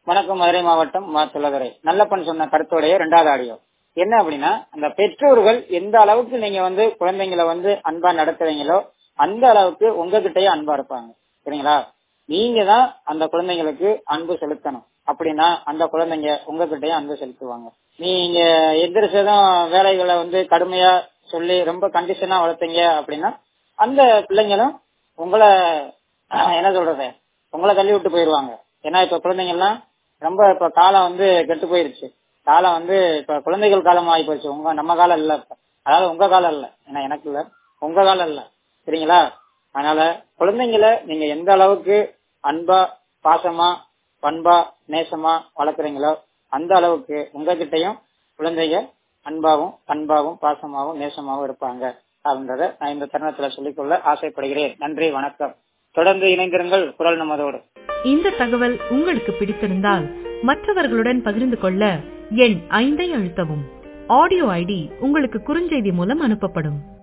வணக்கம் மதுரை மாவட்டம் மா துளகரை நல்லப்பன் சொன்ன கருத்துடைய ரெண்டாவது ஆடியோ என்ன அப்படின்னா அந்த பெற்றோர்கள் எந்த அளவுக்கு நீங்க வந்து குழந்தைங்களை வந்து அன்பா நடத்துறீங்களோ அந்த அளவுக்கு உங்ககிட்டயே அன்பா இருப்பாங்க சரிங்களா நீங்க தான் அந்த குழந்தைங்களுக்கு அன்பு செலுத்தணும் அப்படின்னா அந்த குழந்தைங்க உங்ககிட்டயே அன்பு செலுத்துவாங்க நீங்க எந்திரிச்சதும் வேலைகளை வந்து கடுமையா சொல்லி ரொம்ப கண்டிஷனா வளர்த்தீங்க அப்படின்னா அந்த பிள்ளைங்களும் உங்களை என்ன சொல்றது உங்களை தள்ளி விட்டு போயிருவாங்க ஏன்னா இப்ப குழந்தைங்க எல்லாம் ரொம்ப இப்ப காலம் வந்து கெட்டு போயிருச்சு காலம் வந்து இப்ப குழந்தைகள் காலம் ஆகி போச்சு உங்க நம்ம காலம் இல்ல இப்ப அதாவது உங்க காலம் இல்ல ஏன்னா எனக்கு இல்ல உங்க காலம் இல்ல சரிங்களா அதனால குழந்தைங்களை நீங்க எந்த அளவுக்கு அன்பா பாசமா பண்பா நேசமா வளர்க்குறீங்களோ அந்த அளவுக்கு உங்ககிட்டயும் குழந்தைங்க அன்பாவும் பண்பாவும் பாசமாவும் நேசமாவும் இருப்பாங்க அப்படின்றத நான் இந்த தருணத்துல சொல்லிக்கொள்ள ஆசைப்படுகிறேன் நன்றி வணக்கம் தொடர்ந்து இணைந்திருங்கள் குரல் நமதோடு இந்த தகவல் உங்களுக்கு பிடித்திருந்தால் மற்றவர்களுடன் பகிர்ந்து கொள்ள எண் ஐந்தை அழுத்தவும் ஆடியோ ஐடி உங்களுக்கு குறுஞ்செய்தி மூலம் அனுப்பப்படும்